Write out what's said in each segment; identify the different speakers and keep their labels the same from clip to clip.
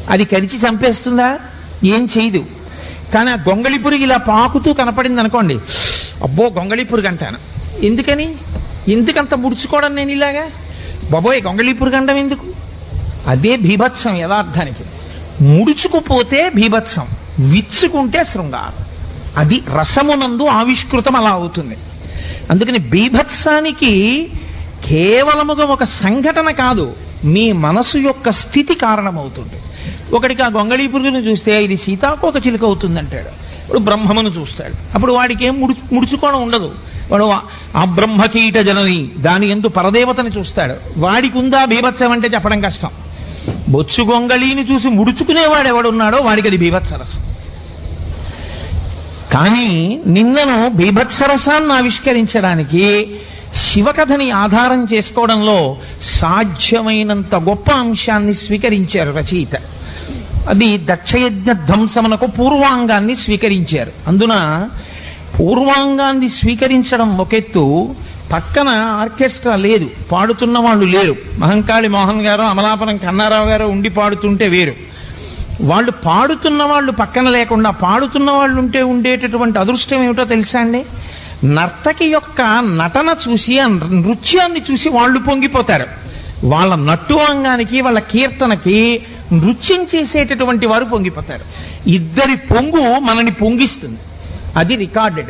Speaker 1: అది కరిచి చంపేస్తుందా ఏం చేయదు కానీ ఆ గొంగళి పురుగు ఇలా పాకుతూ కనపడింది అనుకోండి అబ్బో గొంగళి పురుగు అంటాను ఎందుకని ఎందుకంత ముడుచుకోవడం నేను ఇలాగా బాబోయ్ గొంగళి పురుగు అండం ఎందుకు అదే భీభత్సం యథార్థానికి ముడుచుకుపోతే భీభత్సం విచ్చుకుంటే శృంగారం అది రసమునందు ఆవిష్కృతం అలా అవుతుంది అందుకని బీభత్సానికి కేవలముగా ఒక సంఘటన కాదు మీ మనసు యొక్క స్థితి కారణమవుతుంది ఒకడికి ఆ గొంగళీ పురుగును చూస్తే ఇది సీతాకోక చిలుక అవుతుందంటాడు ఇప్పుడు బ్రహ్మమును చూస్తాడు అప్పుడు వాడికి ఏం ముడు ముడుచుకోవడం ఉండదు వాడు ఆ- ఆ బ్రహ్మకీట జనని దాని ఎందు పరదేవతని చూస్తాడు వాడికి ఉందా బీభత్సం అంటే చెప్పడం కష్టం బొచ్చు గొంగళీని చూసి ముడుచుకునేవాడు ఎవడున్నాడో వాడికి అది బీభత్సరసం కానీ నిన్నను బీభత్సరసాన్ని ఆవిష్కరించడానికి శివకథని ఆధారం చేసుకోవడంలో సాధ్యమైనంత గొప్ప అంశాన్ని స్వీకరించారు రచయిత అది దక్షయజ్ఞ ధ్వంసమునకు పూర్వాంగాన్ని స్వీకరించారు అందున పూర్వాంగాన్ని స్వీకరించడం ఒకెత్తు పక్కన ఆర్కెస్ట్రా లేదు పాడుతున్న వాళ్ళు లేరు మహంకాళి మోహన్ గారు అమలాపురం కన్నారావు గారు ఉండి పాడుతుంటే వేరు వాళ్ళు పాడుతున్న వాళ్ళు పక్కన లేకుండా పాడుతున్న వాళ్ళు ఉంటే ఉండేటటువంటి అదృష్టం ఏమిటో తెలుసా అండి నర్తకి యొక్క నటన చూసి ఆ నృత్యాన్ని చూసి వాళ్ళు పొంగిపోతారు వాళ్ళ నట్టు అంగానికి వాళ్ళ కీర్తనకి నృత్యం చేసేటటువంటి వారు పొంగిపోతారు ఇద్దరి పొంగు మనని పొంగిస్తుంది అది రికార్డెడ్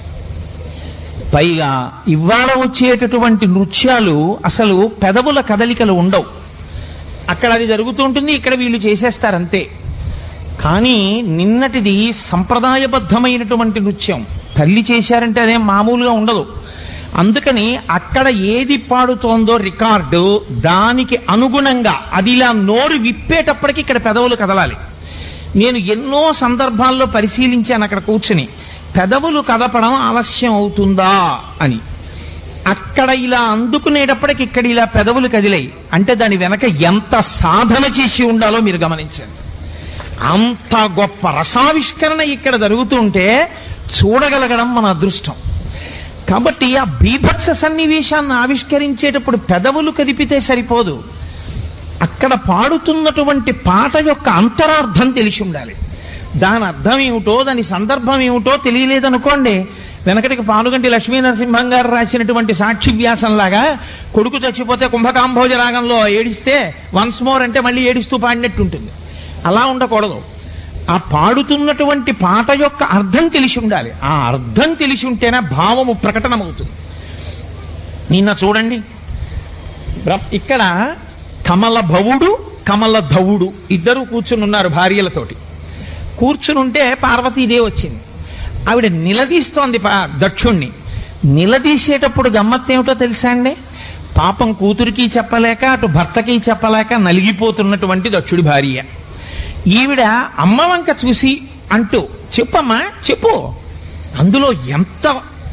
Speaker 1: పైగా ఇవాళ వచ్చేటటువంటి నృత్యాలు అసలు పెదవుల కదలికలు ఉండవు అక్కడ అది జరుగుతూ ఉంటుంది ఇక్కడ వీళ్ళు చేసేస్తారంతే కానీ నిన్నటిది సంప్రదాయబద్ధమైనటువంటి నృత్యం తల్లి చేశారంటే అదేం మామూలుగా ఉండదు అందుకని అక్కడ ఏది పాడుతోందో రికార్డు దానికి అనుగుణంగా అది ఇలా నోరు విప్పేటప్పటికి ఇక్కడ పెదవులు కదలాలి నేను ఎన్నో సందర్భాల్లో పరిశీలించాను అక్కడ కూర్చుని పెదవులు కదపడం ఆలస్యం అవుతుందా అని అక్కడ ఇలా అందుకునేటప్పటికి ఇక్కడ ఇలా పెదవులు కదిలాయి అంటే దాని వెనక ఎంత సాధన చేసి ఉండాలో మీరు గమనించండి అంత గొప్ప రసావిష్కరణ ఇక్కడ జరుగుతుంటే చూడగలగడం మన అదృష్టం కాబట్టి ఆ బీభత్స సన్నివేశాన్ని ఆవిష్కరించేటప్పుడు పెదవులు కదిపితే సరిపోదు అక్కడ పాడుతున్నటువంటి పాట యొక్క అంతరార్థం తెలిసి ఉండాలి దాని అర్థం ఏమిటో దాని సందర్భం ఏమిటో తెలియలేదనుకోండి వెనకటికి పానుగంటి లక్ష్మీ నరసింహం గారు రాసినటువంటి సాక్షి వ్యాసంలాగా కొడుకు చచ్చిపోతే కుంభకాంభోజ రాగంలో ఏడిస్తే వన్స్ మోర్ అంటే మళ్ళీ ఏడుస్తూ పాడినట్టు ఉంటుంది అలా ఉండకూడదు ఆ పాడుతున్నటువంటి పాట యొక్క అర్థం తెలిసి ఉండాలి ఆ అర్థం తెలిసి ఉంటేనే భావము ప్రకటనమవుతుంది నిన్న చూడండి బ్ర- ఇక్కడ కమల భవుడు కమల ధవుడు ఇద్దరు కూర్చుని ఉన్నారు భార్యలతోటి కూర్చునుంటే పార్వతీదేవి వచ్చింది ఆవిడ నిలదీస్తోంది పా- దక్షుణ్ణి నిలదీసేటప్పుడు గమ్మత్తేమిటో తెలుసా అండి పాపం కూతురికి చెప్పలేక అటు భర్తకి చెప్పలేక నలిగిపోతున్నటువంటి దక్షుడి భార్య ఈవిడ అమ్మ వంక చూసి అంటూ చెప్పమ్మా చెప్పు అందులో ఎంత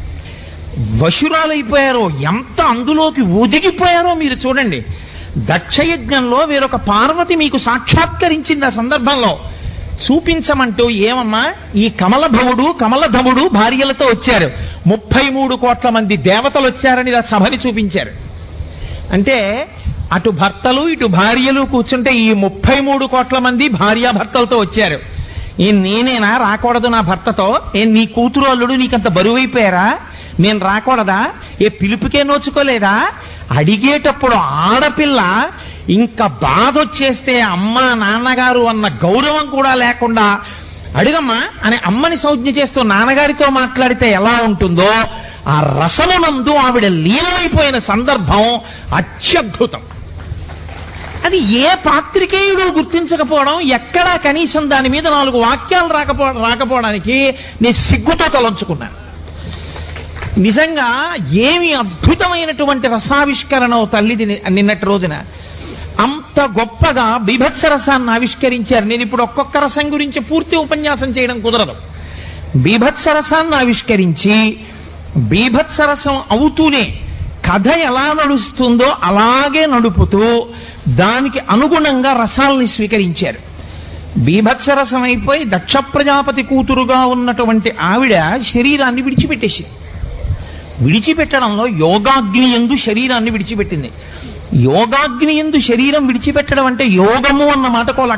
Speaker 1: వశురాలైపోయారో ఎంత అందులోకి ఒదిగిపోయారో మీరు చూడండి దక్షయజ్ఞంలో వేరొక పార్వతి మీకు సాక్షాత్కరించింది ఆ సందర్భంలో చూపించమంటూ ఏమమ్మా ఈ కమలభవుడు కమలధముడు భార్యలతో వచ్చారు ముప్పై మూడు కోట్ల మంది దేవతలు వచ్చారని ఇలా సభని చూపించారు అంటే అటు భర్తలు ఇటు భార్యలు కూర్చుంటే ఈ ముప్పై మూడు కోట్ల మంది భార్యాభర్తలతో వచ్చారు ఏ నేనేనా రాకూడదు నా భర్తతో ఏ నీ కూతురు అల్లుడు నీకంత బరువైపోయారా నేను రాకూడదా ఏ పిలుపుకే నోచుకోలేదా అడిగేటప్పుడు ఆడపిల్ల ఇంకా బాధ వచ్చేస్తే అమ్మ నాన్నగారు అన్న గౌరవం కూడా లేకుండా అడిగమ్మా అని అమ్మని సంజ్ఞ చేస్తూ నాన్నగారితో మాట్లాడితే ఎలా ఉంటుందో ఆ రసమునందు ఆవిడ లీనమైపోయిన సందర్భం అత్యద్భుతం అది ఏ పాత్రికేయుడు గుర్తించకపోవడం ఎక్కడా కనీసం దాని మీద నాలుగు వాక్యాలు రాకపో రాకపోవడానికి నేను సిగ్గుతో తలంచుకున్నాను నిజంగా ఏమి అద్భుతమైనటువంటి రసావిష్కరణ ఓ తల్లిది ని- నిన్నటి రోజున అంత గొప్పగా బీభత్స రసాన్ని ఆవిష్కరించారు నేను ఇప్పుడు ఒక్కొక్క రసం గురించి పూర్తి ఉపన్యాసం చేయడం కుదరదు బీభత్స రసాన్ని ఆవిష్కరించి బీభత్స రసం అవుతూనే కథ ఎలా నడుస్తుందో అలాగే నడుపుతూ దానికి అనుగుణంగా రసాల్ని స్వీకరించారు బీభత్సరసం అయిపోయి దక్ష ప్రజాపతి కూతురుగా ఉన్నటువంటి ఆవిడ శరీరాన్ని విడిచిపెట్టేసింది విడిచిపెట్టడంలో యోగాగ్ని ఎందు శరీరాన్ని విడిచిపెట్టింది యోగాగ్ని ఎందు శరీరం విడిచిపెట్టడం అంటే యోగము అన్న మాటకో